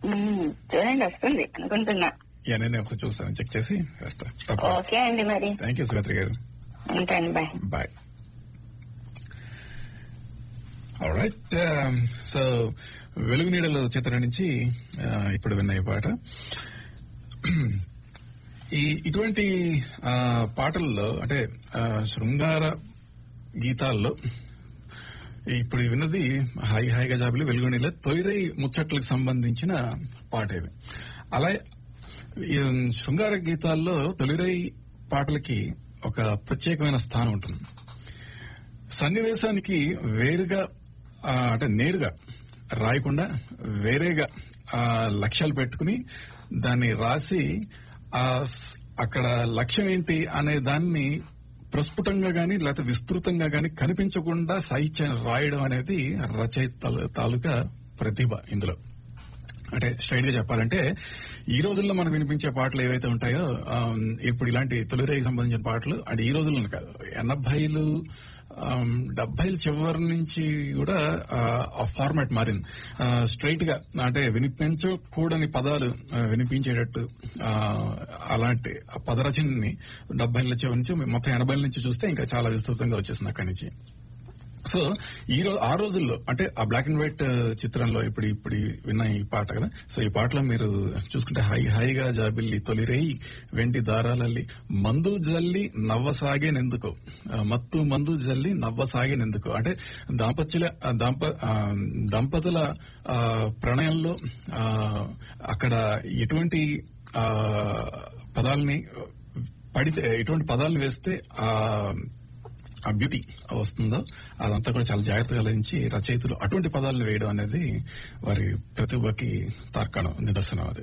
మ్మ్. చూడండి వస్తుంది అనుకుంటున్నా యా నేను ఒకసారి చూస్తాను చెక్ చేసి వేస్తా తప్ప ఓకే అండి మరి థ్యాంక్ యూ సుగత్రి గారు ఉంటాను బాయ్ బాయ్ రైట్ సో వెలుగు నీడలో చిత్రం నుంచి uh, ఇప్పుడు విన్న ఈ పాట ఈ ఇటువంటి uh, పాటల్లో అంటే uh, శృంగార గీతాల్లో ఇప్పుడు విన్నది హాయి హాయిగా జాబిలి వెలుగునీళ్ళ తొలిరై ముచ్చట్లకు సంబంధించిన పాట ఇది అలా ఈ శృంగార గీతాల్లో తొలిరై పాటలకి ఒక ప్రత్యేకమైన స్థానం ఉంటుంది సన్నివేశానికి వేరుగా ఆ, అంటే నేరుగా రాయకుండా వేరేగా ఆ, లక్ష్యాలు పెట్టుకుని దాన్ని రాసి ఆ స్- అక్కడ లక్ష్యం ఏంటి అనే దాన్ని ప్రస్ఫుటంగా గాని లేకపోతే విస్తృతంగా గాని కనిపించకుండా సాహిత్యాన్ని రాయడం అనేది రచయిత తాలూ- తాలూకా ప్రతిభ ఇందులో అంటే స్ట్రైట్ గా చెప్పాలంటే ఈ రోజుల్లో మనం వినిపించే పాటలు ఏవైతే ఉంటాయో ఆ, ఇప్పుడు ఇలాంటి తొలిరేకి సంబంధించిన పాటలు అంటే ఈ రోజుల్లో కాదు ఎనభైలు ఆమ్, డెబ్బైల చివరి నుంచి కూడా ఆ, ఆ ఫార్మాట్ మారింది స్ట్రైట్ గా అంటే వినిపించకూడని పదాలు ఆ, వినిపించేటట్టు ఆ, అలాంటి ఆ పదరచనని డెబ్బైల చివరి నుంచి మొత్తం ఎనభైల నుంచి చూస్తే ఇంకా చాలా విస్తృతంగా వచ్చేసింది అక్కడి నుంచి సో ఈ రోజు ఆ రోజుల్లో అంటే ఆ బ్లాక్ అండ్ వైట్ చిత్రంలో ఇప్పుడు ఇప్పుడు విన్న ఈ పాట కదా సో ఈ పాటలో మీరు చూసుకుంటే హై హాయిగా జాబిల్లి తొలిరేయి వెండి దారాలల్లి మందు జల్లి నవ్వసాగేనెందుకో ఆ, మత్తు మందు జల్లి నవ్వసాగేనెందుకో అంటే దాంపత్యుల ఆ, దాంప ఆ, దంపతుల ఆ, ప్రణయంలో ఆ, అక్కడ ఎటువంటి ఆ, పదాలని పడితే ఎటువంటి పదాలను వేస్తే ఆ ఆ బ్యూటీ వస్తుందో అదంతా కూడా చాలా జాగ్రత్తగా ఆలోచించి రచయితలు అటువంటి పదాలను వేయడం అనేది వారి ప్రతిభకి తార్కాణం నిదర్శనం అది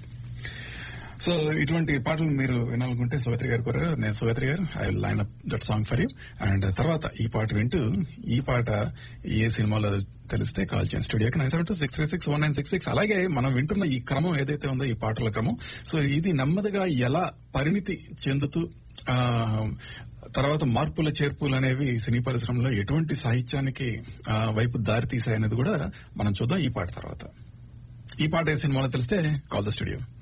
సో ఇటువంటి పాటలు మీరు వినాలనుకుంటే సుగత్రి గారు కోరారు నేను Sugatri garu I will line up that song for you and తర్వాత ఈ పాట వింటూ ఈ పాట ఏ సినిమాలో తెలిస్తే కాల్ చేయండి స్టూడియోకి nine seven two six three six one nine six six అలాగే మనం వింటున్న ఈ క్రమం ఏదైతే ఉందో ఈ పాటల క్రమం సో ఇది నెమ్మదిగా ఎలా పరిణితి చెందుతూ ఆ, తర్వాత మార్పుల చేర్పులు అనేవి సినీ పరిశ్రమలో ఎటువంటి సాహిత్యానికి ఆ, వైపు దారి తీసాయనేది కూడా మనం చూద్దాం ఈ పాట తర్వాత ఈ పాట ఏ సినిమాలో తెలిస్తే కాల్ ద స్టూడియో